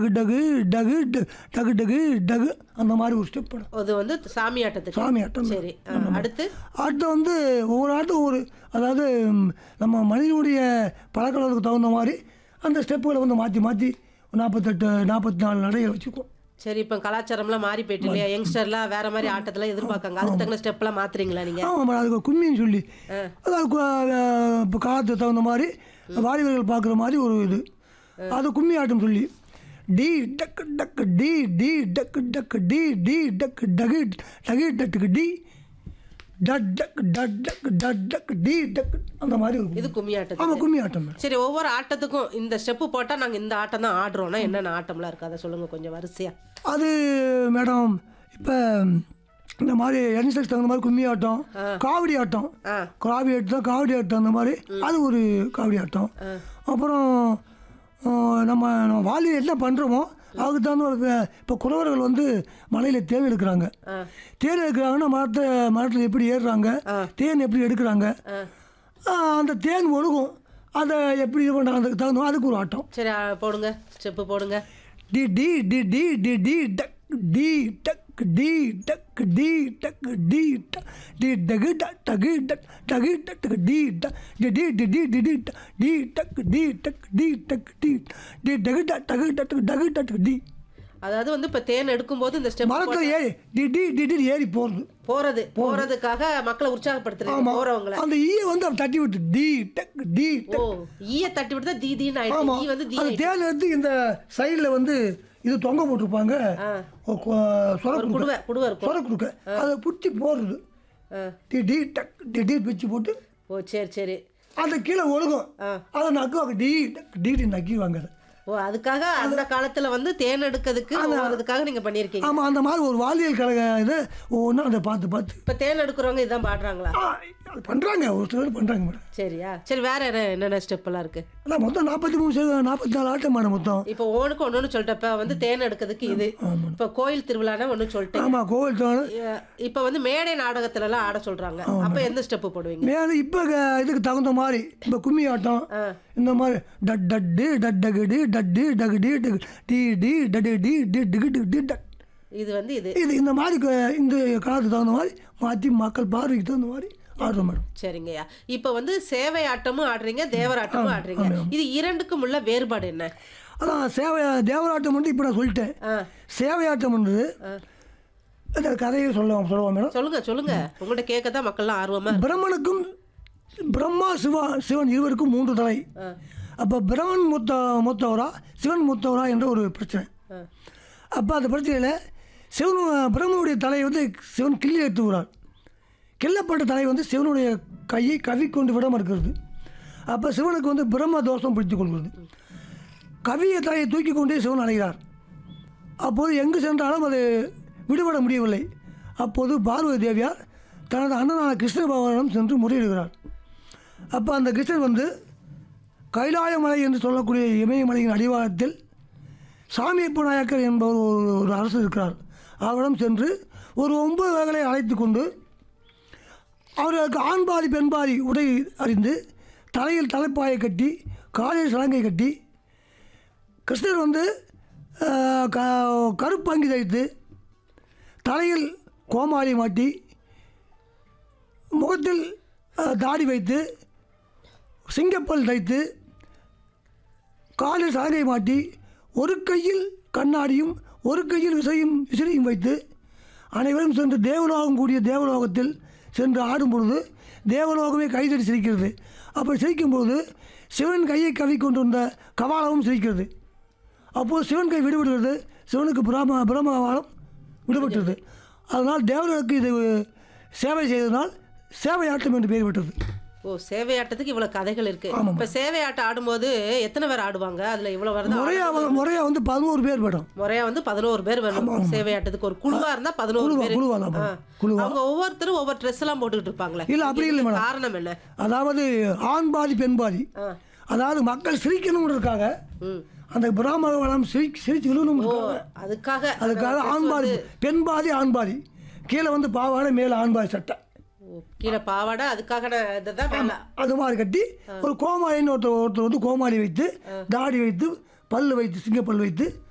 டகு டகு டகு ட- டகு டகு டகு அந்த மாதிரி ஒரு ஸ்டெப் படம் அது வந்து சாமி ஆட்டத்துக்கு சாமி ஆட்டம் சரி ஆ, அடுத்து ஆட்டம் வந்து ஒவ்வொரு ஆட்டம் ஒரு அதாவது ம், நம்ம மனிதனுடைய பழக்கவழக்கு தகுந்த மாதிரி அந்த ஸ்டெப்புகளை வந்து மாற்றி மாற்றி நாற்பத்தெட்டு நாற்பத்தி நாலு நடையை வச்சுக்குவோம் சரி இப்போ கலாச்சாரம்லாம் மாறி போயிட்டு இல்லையா யங்ஸ்டர்லாம் வேற மாதிரி ஆட்டத்தெல்லாம் எதிர்பார்க்காங்க அதுக்கு தகுந்த ஸ்டெப்லாம் மாத்துறீங்களா நீங்க ஆமாம் அதுக்கு கும்மின்னு சொல்லி அதாவது கு- அஹ், இப்போ காலத்துக்கு தகுந்த மாதிரி வாலிபர்கள் பார்க்குற மாதிரி ஒரு இது அது கும்மி ஆட்டம் சொல்லி டி டக்கு டக்கு டி டி டக்கு டக்கு டி டி டக்கு டகு டகு டக்கு டி டட் டக்கு டட் டக்கு டட் டக்கு டி டக்கு அந்த மாதிரி ஒரு இது கும்மி ஆட்டத்துக்கு ஆமாம் கும்மி ஆட்டம் மேடம் சரி ஒவ்வொரு ஆட்டத்துக்கும் இந்த ஸ்டெப்பு போட்டா நாங்க இந்த ஆட்டம் தான் ஆடுறோம்னா என்னென்ன ஆட்டம்லாம் இருக்கு அதை சொல்லுங்க கொஞ்சம் வரிசையா அது மேடம் இப்போ இந்த மாதிரி யங்ஸ்டர்ஸ் தகுந்த மாதிரி கும்மி ஆட்டம் காவடி ஆட்டம் ஆ காவடி ஆட்டம் காவடி ஆட்டம் அந்த மாதிரி அது ஒரு காவடி ஆட்டம் அப்புறம் ஆ, நம்ம நம்ம வாலி என்ன பண்ணுறோமோ அதுக்கு தகுந்த ஒரு இப்போ குறவர்கள் வந்து மலையில் தேன் எடுக்கிறாங்க ஆ தேன் எடுக்கிறாங்கன்னா மரத்தை மரத்தில் எப்படி ஏறுறாங்க தேன் எப்படி எடுக்கிறாங்க ஆ, அந்த தேன் ஒழுகும் அதை எப்படி இது பண்ணுறாங்க அதுக்கு தகுந்த மாதிரி அதுக்கு ஒரு ஆட்டம் சரி ஆ, போடுங்க ஸ்டெப்பு போடுங்க டி டி டி டி டி டி டக் டி டக் டி டக் டி டக் டி டக் டி டகு டக் டகு டக் டகு டக் டக் டி டக் டி டி டி டி டி டி டக் டி டக் டி டக் டி டக் டி டி டகு டக் டகு டக் டகு டக் டி அதாவது வந்து இப்ப தேன் எடுக்கும்போது இந்த ஸ்டெப் மரத்தில் ஏறி டி டி டி டி ஏறி போகிறது போறது போறதுக்காக மக்களை உற்சாகப்படுத்துறது போறவங்கள அந்த ஈயை வந்து அப்படி தட்டி விட்டு டி டக் டி ஓ ஈய தட்டி விட்டு தான் தீதின்னு ஆயிடுச்சு ஆமாம் ஈ வந்து தீ அந்த தேன் எடுத்து இந்த சைடில் வந்து இது தொங்க போட்டிருப்பாங்க ஆ. ஒரு கு- சொர ஒரு கொடுக்க குடுவை குடுவை இருக்கும் சொர கொடுக்க அதை பிடிச்சி போடுறது ஆ. டி டி டக் டி டி பிச்சு போட்டு ஓ சரி சரி அந்த கீழே ஒழுகும் ஆ. அதை நக்குவாங்க டி டக் டி டி நக்கிவாங்க அதை ஓ அதுக்காக அந்த காலத்துல வந்து தேன் எடுக்கிறதுக்கு போறதுக்காக நீங்க பண்ணியிருக்கீங்க ஆமாம் அந்த மாதிரி ஒரு வாலியல் கழக இது ஒவ்வொன்றும் அதை பார்த்து பார்த்து இப்ப தேன் எடுக்கிறவங்க இதான் பாடுறாங்களா ஆ, அது பண்ணுறாங்க ஒரு சிலர் பண்ணுறாங்க மேடம் சரியா சரி வேற என்ன என்னென்ன ஸ்டெப் எல்லாம் இருக்கு அதான் மொத்தம் நாற்பத்தி மூணு சதவீதம் நாற்பத்தி நாலு ஆட்டம் மேடம் மொத்தம் இப்போ ஒண்ணுக்கு ஒன்னொன்னு சொல்லிட்டப்ப வந்து தேன் எடுக்கிறதுக்கு இது இப்ப கோயில் திருவிழானா ஒண்ணு சொல்லிட்டேன் ஆமாம் கோவில் தோணு இப்ப வந்து மேடை நாடகத்துல எல்லாம் ஆட சொல்றாங்க அப்ப எந்த ஸ்டெப் போடுவீங்க மேலே இப்போ இதுக்கு தகுந்த மாதிரி இப்போ கும்மி ஆட்டம் இந்த மாதிரி டட் டட்டு டட் டகுடி டட்டு டகுடி டகு டி டி டடு டி டி டிகு டிகு டி டட் இது வந்து இது இது இந்த மாதிரி க- இந்த காலத்துக்கு தகுந்த மாதிரி மாற்றி மக்கள் பார்வைக்கு தகுந்த மாதிரி ஆடுறோம் மேடம் சரிங்கய்யா இப்ப வந்து சேவை ஆட்டமும் ஆடுறீங்க தேவர் ஆட்டமும் ஆடுறீங்க இது இரண்டுக்கும் உள்ள வேறுபாடு என்ன அதான் சேவை தேவராட்டம் வந்து இப்போ நான் சொல்லிட்டேன் ஆ. சேவையாட்டம் வந்து அந்த கதையை சொல்ல சொல்லுவோம் மேடம் சொல்லுங்க சொல்லுங்க உங்கள்ட்ட கேட்க தான் மக்கள்லாம் ஆர்வமா இருக்கு. பிரம்மனுக்கும் பிரம்மா சிவா சிவன் இருவருக்கும் மூன்று தலை ஆ. அப்போ பிரம்மன் மூத்த மூத்தவரா சிவன் மூத்தவரா என்ற ஒரு பிரச்சனை ஆ. அப்போ அந்த பிரச்சனையில் சிவன் பிரம்மனுடைய தலையை வந்து சிவன் கிள்ளி எடுத்துக்கிறார் கிள்ளப்பட்ட தலை வந்து சிவனுடைய கையை கவிக்கொண்டு விடாமல் இருக்கிறது அப்போ சிவனுக்கு வந்து பிரம்ம தோஷம் பிடித்துக் கொள்கிறது கவிய தலையை தூக்கி கொண்டே சிவன் அடைகிறார் அப்போது எங்கு சென்றாலும் அது விடுபட முடியவில்லை அப்போது பார்வதி தேவியார் தனது அண்ணனான கிருஷ்ண பகவானிடம் சென்று முறையிடுகிறார் அப்போ அந்த கிருஷ்ணன் வந்து கைலாயமலை என்று சொல்லக்கூடிய இமயமலையின் அடிவாரத்தில் சாமியப்ப நாயக்கர் என்பவர் ஒரு ஒரு அரசு இருக்கிறார் அவரிடம் சென்று ஒரு ஒன்பது வகைகளை அழைத்து கொண்டு அவர்களுக்கு ஆண்பாதி பெண்பாதி உடை அறிந்து தலையில் தலைப்பாயை கட்டி காலில் சலங்கை கட்டி கிருஷ்ணர் வந்து ஆஹ், க கருப்பங்கி தைத்து தலையில் கோமாளி மாட்டி முகத்தில் ஆஹ், தாடி வைத்து சிங்கப்பல் தைத்து காலில் சலங்கை மாட்டி ஒரு கையில் கண்ணாடியும் ஒரு கையில் விசையும் விசிறியும் வைத்து அனைவரும் சென்று தேவலோகம் கூடிய தேவலோகத்தில் சென்று ஆடும் பொழுது தேவலோகமே கைதடி சிரிக்கிறது அப்படி சிரிக்கும்போது சிவன் கையை கவி கொண்டிருந்த கபாலமும் சிரிக்கிறது அப்போது சிவன் கை விடுபடுகிறது சிவனுக்கு பிரம பிரம்மகவாலம் விடுபட்டது அதனால் தேவர்களுக்கு இது சேவை செய்ததனால் சேவையாட்டம் என்று பெயர் பெற்றது ஓ சேவை ஆட்டத்துக்கு இவ்வளவு கதைகள் இருக்கு இப்ப சேவை ஆட்டம் ஆடும்போது எத்தனை பேர் ஆடுவாங்க அதுல இவ்வளவு வருதா முறையாக முறையாக வந்து பதினோரு பேர் மேடம் முறையா வந்து பதினோரு பேர் வேணும் சேவை ஆட்டத்துக்கு ஒரு குழுவா இருந்தா பதினோரு குழுவா, பேர் குழுவா தான் ஆ. மேடம். குழுவா. அவங்க ஒவ்வொருத்தரும் ஒவ்வொரு ட்ரெஸ் எல்லாம் போட்டுக்கிட்டு இருப்பாங்களே இல்ல, அப்படி இல்லை மேடம். காரணம் என்ன அதாவது ஆண் பாதி பெண் பாதி ஆ. அதாவது மக்கள் சிரிக்கணுன்றதுக்காக ம். அந்த பிராமண வளம் சிரி சிரிச்சு விழுணும் ஓ அதுக்காக அதுக்காக ஆண் பாதி பெண் பாதி ஆண் பாதி கீழே வந்து பாவாடை மேலே ஆண் பாதி சட்டை ஓ, கீழே பாவாடை அதுக்காக நான் இதுதான் மேல அது மாதிரி கட்டி ஒரு கோமாளின்னு ஒருத்தர் ஒருத்தர் வந்து கோமாளி வைத்து தாடி வைத்து பல்லு வைத்து சிங்கப்பல் வைத்து